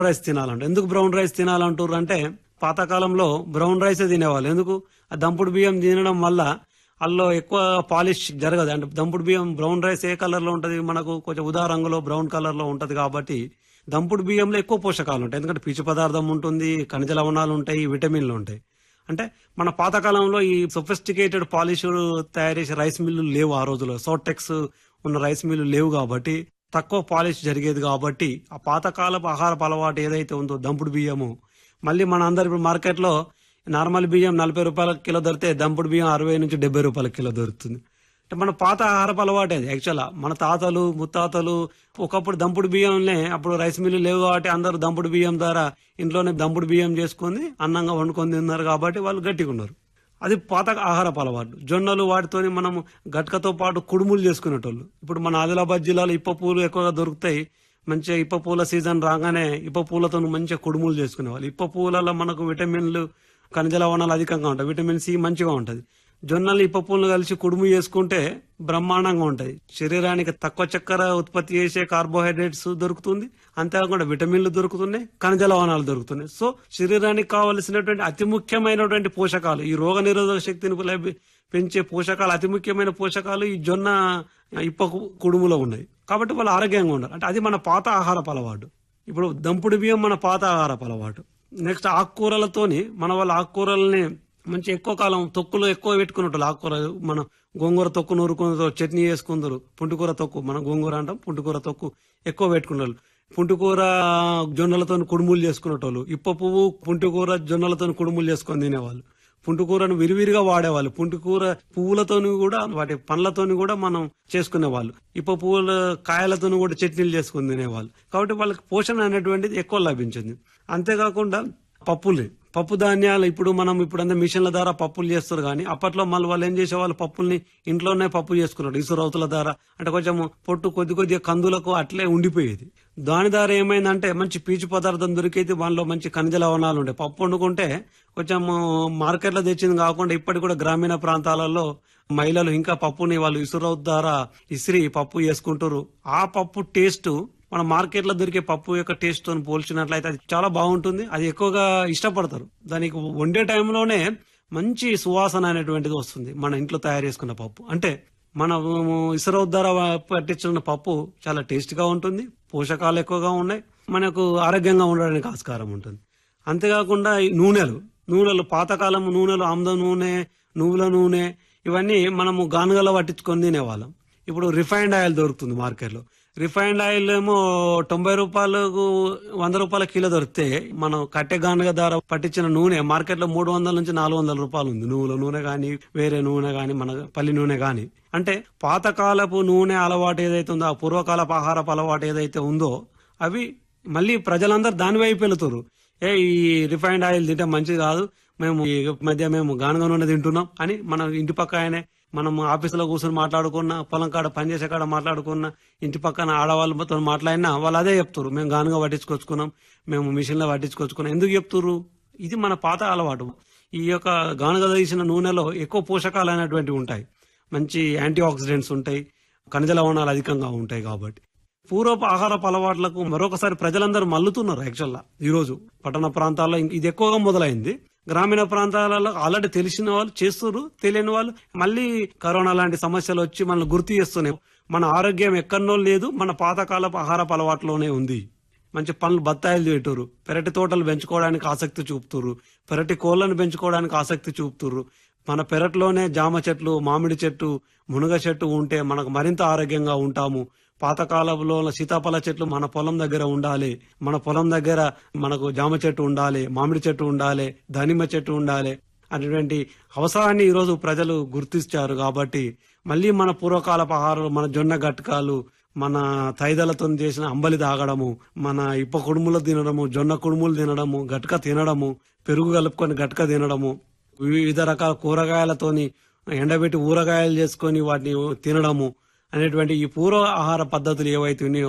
rice తినాలంటారు ఎందుకు brown rice తినాలంటారు అంటే పాతకాలంలో బ్రౌన్ రైసే తినేవాళ్ళు ఎందుకు ఆ దంపుడు బియ్యం తినడం వల్ల అందులో ఎక్కువ పాలిష్ జరగదు అంటే దంపుడు బియ్యం బ్రౌన్ రైస్ ఏ కలర్ లో ఉంటది మనకు కొంచెం ఉదా రంగులో బ్రౌన్ కలర్ లో ఉంటది కాబట్టి దంపుడు బియ్యంలో ఎక్కువ పోషకాలు ఉంటాయి ఎందుకంటే పీచు పదార్థం ఉంటుంది ఖనిజ లవణాలు ఉంటాయి విటమిన్లు ఉంటాయి అంటే మన పాతకాలంలో ఈ సొఫిస్టికేటెడ్ పాలిష్ తయారు చేసే రైస్ మిల్లు లేవు ఆ రోజుల్లో సోటెక్స్ ఉన్న రైస్ మిల్లు లేవు కాబట్టి తక్కువ పాలిష్ జరిగేది కాబట్టి ఆ పాతకాలపు ఆహారపు అలవాటు ఏదైతే ఉందో దంపుడు బియ్యము మళ్ళీ మన అందరు ఇప్పుడు మార్కెట్లో నార్మల్ బియ్యం నలభై రూపాయల కిలో దొరికితే దంపుడు బియ్యం అరవై నుంచి డెబ్బై రూపాయల కిలో దొరుకుతుంది అంటే మన పాత ఆహారపు అలవాటు అది యాక్చువల్గా మన తాతలు ముత్తాతలు ఒకప్పుడు దంపుడు బియ్యంనే అప్పుడు రైస్ మిల్లు లేవు కాబట్టి అందరూ దంపుడు బియ్యం ద్వారా ఇంట్లోనే దంపుడు బియ్యం చేసుకొని అన్నంగా వండుకొని తిన్నారు కాబట్టి వాళ్ళు గట్టిగా ఉన్నారు అది పాత ఆహారపు అలవాటు జొన్నలు వాటితోని మనం గట్కతో పాటు కుడుములు చేసుకునేటోళ్ళు ఇప్పుడు మన ఆదిలాబాద్ జిల్లాలో ఇప్ప పూలు ఎక్కువగా దొరుకుతాయి మంచిగా ఇప్ప పూల సీజన్ రాగానే ఇప్ప పూలతో మంచిగా కుడుములు చేసుకునేవాళ్ళు ఇప్ప పూలలో మనకు విటమిన్లు ఖనిజ లవణాలు అధికంగా ఉంటాయి విటమిన్ సి మంచిగా ఉంటది జొన్నలు ఇప్ప పూలు కలిసి కుడుము చేసుకుంటే బ్రహ్మాండంగా ఉంటది శరీరానికి తక్కువ చక్కెర ఉత్పత్తి చేసే కార్బోహైడ్రేట్స్ దొరుకుతుంది అంతేకాకుండా విటమిన్లు దొరుకుతున్నాయి ఖనిజ లవణాలు దొరుకుతున్నాయి సో శరీరానికి కావలసినటువంటి అతి ముఖ్యమైనటువంటి పోషకాలు ఈ రోగ నిరోధక శక్తిని లభి- పెంచే పోషకాలు అతి ముఖ్యమైన పోషకాలు ఈ జొన్న ఇప్ప కు- కుడుములో ఉన్నాయి కాబట్టి వాళ్ళు ఆరోగ్యంగా ఉన్నారు అంటే అది మన పాత ఆహారపు అలవాటు ఇప్పుడు దంపుడు బియ్యం మన పాత ఆహారపు అలవాటు నెక్స్ట్ ఆకుకూరలతోని మన వాళ్ళ ఆకుకూరల్ని మంచి ఎక్కువ కాలం తొక్కులు ఎక్కువ పెట్టుకున్నట్టు ఆకుకూర మన గోంగూర తొక్కు నూరుకున్న చట్నీ చేసుకుందరు పుంటికూర తొక్కు మనం గోంగూర అంటాం పుంటికూర తొక్కు ఎక్కువ పెట్టుకున్నారు పుంటికూర జొన్నలతో కుడుములు చేసుకునేటోళ్ళు ఇప్ప పువ్వు పుంటికూర జొన్నలతో కుడుములు చేసుకొని తినేవాళ్ళు పుంటికూరను విరివిరిగా వాడేవాళ్ళు పుంటికూర పువ్వులతోని కూడా వాటి పండ్లతోని కూడా మనం చేసుకునేవాళ్ళు ఇప్ప పువ్వుల కాయలతోని కూడా చట్నీలు చేసుకుని తినేవాళ్ళు కాబట్టి వాళ్ళకి పోషణ అనేటువంటిది ఎక్కువ లభించింది అంతేకాకుండా పప్పులు పప్పు ధాన్యాలు ఇప్పుడు మనం ఇప్పుడు అంతా మిషన్ల ద్వారా పప్పులు చేస్తారు కానీ అప్పట్లో మళ్ళీ వాళ్ళు ఏం చేసేవాళ్ళు పప్పుల్ని ఇంట్లోనే పప్పు చేసుకున్నారు ఇసురవతుల ద్వారా అంటే కొంచెం పొట్టు కొద్ది కొద్దిగా కందులకు అట్లే ఉండిపోయేది దాని ద్వారా ఏమైందంటే మంచి పీచు పదార్థం దొరికేది వాళ్ళలో మంచి ఖనిజ లవణాలు ఉంటాయి పప్పు వండుకుంటే కొంచెం మార్కెట్లో తెచ్చింది కాకుండా ఇప్పటికి కూడా గ్రామీణ ప్రాంతాలలో మహిళలు ఇంకా పప్పుని వాళ్ళు ఇసురవతు ద్వారా ఇసిరి పప్పు చేసుకుంటారు ఆ పప్పు టేస్ట్ మన మార్కెట్ లో దొరికే పప్పు యొక్క టేస్ట్ తో పోల్చినట్లయితే అది చాలా బాగుంటుంది అది ఎక్కువగా ఇష్టపడతారు దానికి వండే టైంలోనే మంచి సువాసన అనేటువంటిది వస్తుంది మన ఇంట్లో తయారు చేసుకున్న పప్పు అంటే మన ఇసురో ద్వారా పట్టించిన పప్పు చాలా టేస్ట్ గా ఉంటుంది పోషకాలు ఎక్కువగా ఉన్నాయి మనకు ఆరోగ్యంగా ఉండడానికి ఆస్కారం ఉంటుంది అంతేకాకుండా ఈ నూనెలు నూనెలు పాతకాలం నూనెలు ఆమ్ద నూనె నువ్వుల నూనె ఇవన్నీ మనము గానుగలో పట్టించుకొని తినేవాళ్ళం ఇప్పుడు రిఫైన్డ్ ఆయిల్ దొరుకుతుంది మార్కెట్లో రిఫైన్డ్ ఆయిల్ ఏమో తొంభై రూపాయలకు వంద రూపాయల కిలో దొరికితే మనం కట్టె గానుగ ద్వారా పట్టించిన నూనె మార్కెట్లో మూడు వందల నుంచి నాలుగు వందల రూపాయలు ఉంది నువ్వుల నూనె గాని వేరే నూనె గాని మన పల్లి నూనె గాని అంటే పాతకాలపు నూనె అలవాటు ఏదైతే ఉందో ఆ పూర్వకాలపు ఆహారపు అలవాటు ఏదైతే ఉందో అవి మళ్ళీ ప్రజలందరూ దాని వైపు వెళుతారు ఏ ఈ రిఫైన్డ్ ఆయిల్ తింటే మంచిది కాదు మేము ఈ మధ్య మేము గానుగ నూనె తింటున్నాం అని మన ఇంటి పక్క ఆయనే మనం ఆఫీసులో కూర్చొని మాట్లాడుకున్న పొలం కాడ పనిచేసే కాడ మాట్లాడుకున్న ఇంటి పక్కన ఆడవాళ్ళతో మాట్లాడినా వాళ్ళు అదే చెప్తారు మేము గానుగా పట్టించుకొచ్చుకున్నాం మేము మిషన్లో పట్టించుకొచ్చుకున్నాం ఎందుకు చెప్తున్నారు ఇది మన పాత అలవాటు ఈ యొక్క గానుగ తీసిన నూనెలో ఎక్కువ పోషకాలు అనేటువంటివి ఉంటాయి మంచి యాంటీ ఆక్సిడెంట్స్ ఉంటాయి ఖనిజ లవణాలు అధికంగా ఉంటాయి కాబట్టి పూర్వపు ఆహారపు అలవాట్లకు మరొకసారి ప్రజలందరూ మల్లుతున్నారు యాక్చువల్గా ఈ రోజు పట్టణ ప్రాంతాల్లో ఇంక ఇది ఎక్కువగా మొదలైంది గ్రామీణ ప్రాంతాలలో ఆల్రెడీ తెలిసిన వాళ్ళు చేస్తున్నారు తెలియని వాళ్ళు మళ్ళీ కరోనా లాంటి సమస్యలు వచ్చి మనల్ని గుర్తు చేస్తున్నాయి మన ఆరోగ్యం ఎక్కడనో లేదు మన పాతకాలపు ఆహారపు అలవాట్లోనే ఉంది మంచి పనులు బత్తాయిలు చేయటరు పెరటి తోటలు పెంచుకోవడానికి ఆసక్తి చూపుతురు పెరటి కోళ్లను పెంచుకోవడానికి ఆసక్తి చూపుతురు మన పెరట్లోనే జామ చెట్లు మామిడి చెట్టు మునగ చెట్టు ఉంటే మనకు మరింత ఆరోగ్యంగా ఉంటాము పాతకాలంలో సీతాఫల చెట్లు మన పొలం దగ్గర ఉండాలి మన పొలం దగ్గర మనకు జామ చెట్టు ఉండాలి మామిడి చెట్టు ఉండాలి దానిమ్మ చెట్టు ఉండాలి అనేటువంటి అవసరాన్ని ఈరోజు ప్రజలు గుర్తించారు కాబట్టి మళ్ళీ మన పూర్వకాలపు ఆహారాలు మన జొన్న గట్కాలు మన తైదలతో చేసిన అంబలి తాగడము మన ఇప్ప కుడుములు తినడము జొన్న కుడుములు తినడము గట్క తినడము పెరుగు కలుపుకొని గట్క తినడము వివిధ రకాల కూరగాయలతోని ఎండబెట్టి ఊరగాయలు చేసుకొని వాటిని తినడము అనేటువంటి ఈ పూర్వ ఆహార పద్ధతులు ఏవైతే ఉన్నాయో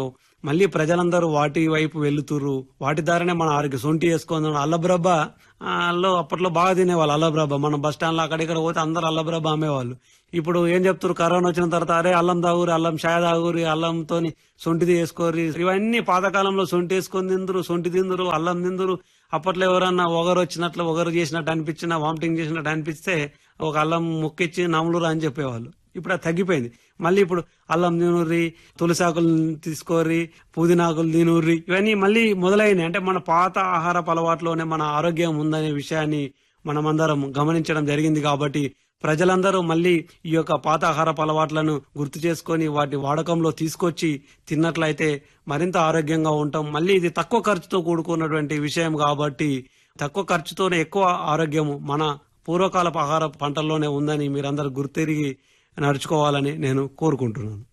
మళ్ళీ ప్రజలందరూ వాటి వైపు వెళ్తురు వాటి ద్వారానే మన ఆరోగ్యం సొంటి వేసుకొని అల్లబ్రబ్బ ఆ, లో అప్పట్లో బాగా తినేవాళ్ళు అల్లబ్రబ్బ మన బస్ స్టాండ్ లో అక్కడిక్కడ పోతే అందరు అల్లబ్రబ్బ అమ్మేవాళ్ళు ఇప్పుడు ఏం చెప్తారు కరోనా వచ్చిన తర్వాత అరే అల్లం తాగురి అల్లం షాయ తాగురి అల్లంతోని సొంటిది వేసుకోరి ఇవన్నీ పాతకాలంలో సొంటి వేసుకొని తిందురు సొంటి తిందురు అల్లం తిందురు అప్పట్లో ఎవరన్నా ఒకరు వచ్చినట్లు ఒకరు చేసినట్టు అనిపించినా వామిటింగ్ చేసినట్టు అనిపిస్తే ఒక అల్లం ముక్కిచ్చి నమ్ములురా అని చెప్పేవాళ్ళు ఇప్పుడు అది తగ్గిపోయింది మళ్ళీ ఇప్పుడు అల్లం తినుర్రి తులసాకులు తీసుకోర్రి పుదీనాకులు తినుర్రి ఇవన్నీ మళ్ళీ మొదలైనవి అంటే మన పాత ఆహారపు అలవాట్లోనే మన ఆరోగ్యం ఉందనే విషయాన్ని మనమందరం గమనించడం జరిగింది కాబట్టి ప్రజలందరూ మళ్ళీ ఈ యొక్క పాత ఆహారపు అలవాట్లను గుర్తు చేసుకొని వాటి వాడకంలో తీసుకొచ్చి తిన్నట్లయితే మరింత ఆరోగ్యంగా ఉంటాం మళ్ళీ ఇది తక్కువ ఖర్చుతో కూడుకున్నటువంటి విషయం కాబట్టి తక్కువ ఖర్చుతోనే ఎక్కువ ఆరోగ్యము మన పూర్వకాలపు ఆహార పంటల్లోనే ఉందని మీరందరూ గుర్తెరిగి నడుచుకోవాలని నేను కోరుకుంటున్నాను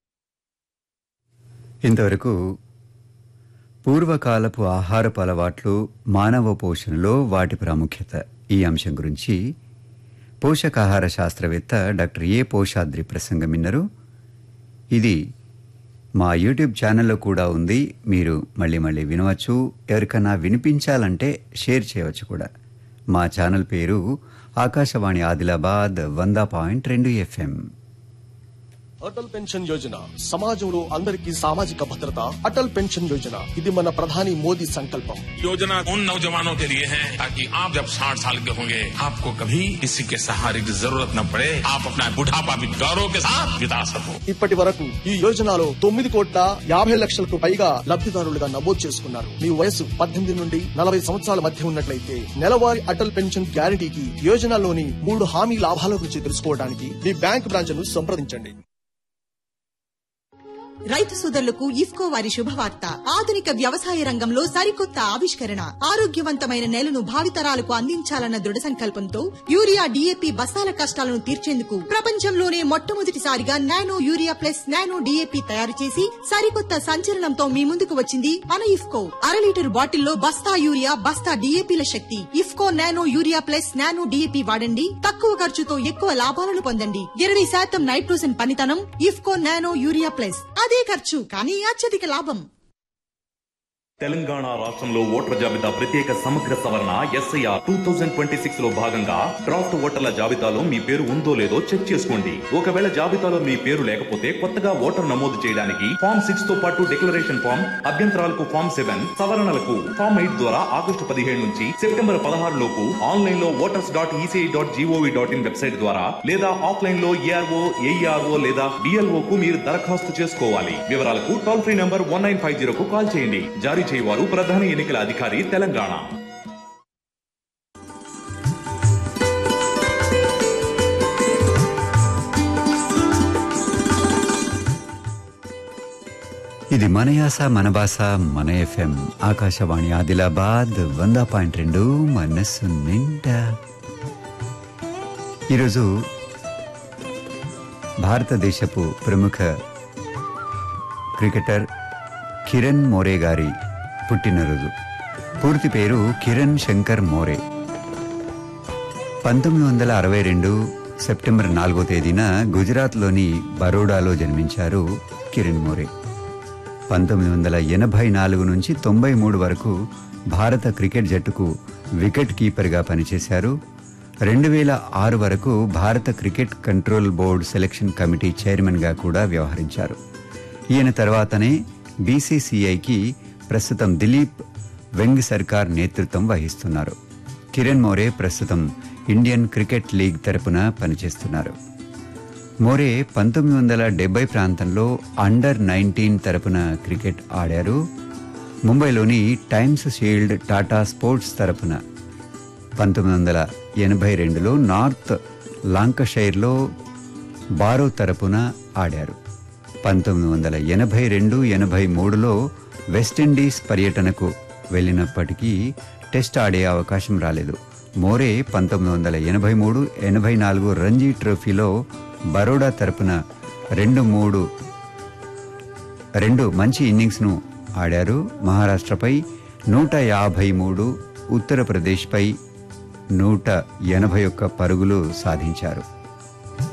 ఇంతవరకు పూర్వకాలపు ఆహారపు అలవాట్లు మానవ పోషణలో వాటి ప్రాముఖ్యత ఈ అంశం గురించి పోషకాహార శాస్త్రవేత్త డాక్టర్ ఏ పోషాద్రి ప్రసంగం విన్నారు ఇది మా యూట్యూబ్ ఛానల్లో కూడా ఉంది మీరు మళ్ళీ మళ్ళీ వినవచ్చు ఎవరికన్నా వినిపించాలంటే షేర్ చేయవచ్చు కూడా మా ఛానల్ పేరు ఆకాశవాణి ఆదిలాబాద్ వంద పాయింట్ రెండు ఎఫ్ఎం అటల్ పెన్షన్ యోజన సమాజంలో అందరికీ సామాజిక భద్రత అటల్ పెన్షన్ యోజన ఇది మన ప్రధాని మోదీ సంకల్పం योजना उन नौजवानों के लिए है ताकि आप जब 60 साल के होंगे आपको कभी किसी के सहारे की जरूरत न पड़े आप अपना बुढ़ापा भी गौरव के साथ बिता सको ఇప్పటి వరకు ఈ యోజనలో తొమ్మిది కోట్ల యాభై లక్షలకు పైగా లబ్ధిదారులుగా నమోదు చేసుకున్నారు మీ వయసు పద్దెనిమిది నుండి నలభై సంవత్సరాల మధ్య ఉన్నట్లయితే నెలవారీ అటల్ పెన్షన్ గ్యారంటీకి యోజనలోని మూడు హామీ లాభాల గురించి తెలుసుకోవడానికి మీ బ్యాంక్ బ్రాంచ్ ను సంప్రదించండి రైతు సోదరులకు ఇఫ్కో వారి శుభవార్త ఆధునిక వ్యవసాయ రంగంలో సరికొత్త ఆవిష్కరణ ఆరోగ్యవంతమైన నేలను భావితరాలకు అందించాలన్న దృఢ సంకల్పంతో యూరియా డీఏపీ బస్తాల కష్టాలను తీర్చేందుకు ప్రపంచంలోనే మొట్టమొదటిసారిగా nano urea plus nano DAP తయారు చేసి సరికొత్త సంచలనంతో మీ ముందుకు వచ్చింది మన ఇఫ్కో అర లీటర్ బాటిల్లో బస్తా యూరియా బస్తా డీఏపీల శక్తి IFFCO nano urea plus nano DAP వాడండి తక్కువ ఖర్చుతో ఎక్కువ లాభాలను పొందండి ఇరవై శాతం నైట్రోజన్ పనితనం ఇఫ్కో నానో యూరియా ప్లస్ అదే ఖర్చు కానీ అత్యధిక లాభం తెలంగాణ రాష్ట్రంలో ఓటర్ల జాబితా ప్రత్యేక సమగ్ర సవరణ SIR two thousand twenty six లో భాగంగా డ్రాఫ్ట్ ఓటర్ల జాబితాలో మీ పేరు ఉందో లేదో చెక్ చేసుకోండి ఒకవేళ జాబితాలో మీ పేరు లేకపోతే కొత్తగా ఓటర్ నమోదు చేయడానికి ఫామ్ సిక్స్ తో పాటు డిక్లరేషన్ ఫామ్ అభ్యంతరాలకు ఫామ్ సెవెన్ సవరణలకు ఫామ్ ఎయిట్ ద్వారా ఆగస్టు పదిహేడు నుంచి సెప్టెంబర్ పదహారు లోపు ఆన్లైన్ లో voters dot ECI dot GOV dot in website ద్వారా లేదా ఆఫ్లైన్ లో ఏఆర్ఓ ఏఈఆర్ఓ లేదా డిఎల్ఓ కు మీరు దరఖాస్తు చేసుకోవాలి వివరాలకు toll free number one nine five zero కు కాల్ చేయండి జారీ చేయవారు ప్రధాన ఎన్నికల అధికారి తెలంగాణ ఇది మన యాస మన భాష మన ఎఫ్ఎం ఆకాశవాణి ఆదిలాబాద్ వంద పాయింట్ రెండు మనస్సు నిండా ఈరోజు భారతదేశపు ప్రముఖ క్రికెటర్ కిరణ్ మోరే గారి పుట్టినరోజు పూర్తి పేరు కిరణ్ శంకర్ మోరే పంతొమ్మిది వందల అరవై రెండు సెప్టెంబర్ నాలుగో తేదీన గుజరాత్లోని బరోడాలో జన్మించారు కిరణ్ మోరే పంతొమ్మిది వందల ఎనభై నాలుగు నుంచి తొంభై మూడు వరకు భారత క్రికెట్ జట్టుకు వికెట్ కీపర్గా పనిచేశారు రెండు వేల ఆరు వరకు భారత cricket control board selection committee చైర్మన్గా కూడా వ్యవహరించారు ఈయన తర్వాతనే బీసీసీఐకి ప్రస్తుతం దిలీప్ వెంగ్ సర్కార్ నేతృత్వం వహిస్తున్నారు కిరణ్ మోరే ప్రస్తుతం ఇండియన్ క్రికెట్ లీగ్ తరపున పనిచేస్తున్నారు మోరే పంతొమ్మిది వందల డెబ్బై ప్రాంతంలో అండర్ నైన్టీన్ తరపున క్రికెట్ ఆడారు ముంబైలోని టైమ్స్ షీల్డ్ టాటా స్పోర్ట్స్ తరపున పంతొమ్మిది వందల ఎనభై రెండులో నార్త్ లాంకషైర్లో బారో తరపున ఆడారు పంతొమ్మిది వందల ఎనభై రెండు ఎనభై మూడులో వెస్టిండీస్ పర్యటనకు వెళ్ళినప్పటికీ టెస్ట్ ఆడే అవకాశం రాలేదు మోరే పంతొమ్మిది వందల ఎనభై మూడు ఎనభై నాలుగు రంజీ ట్రోఫీలో బరోడా తరపున రెండు మూడు రెండు మంచి ఇన్నింగ్స్ను ఆడారు మహారాష్ట్రపై నూట యాభై మూడు ఉత్తరప్రదేశ్పై నూట ఎనభై ఒక్క పరుగులు సాధించారు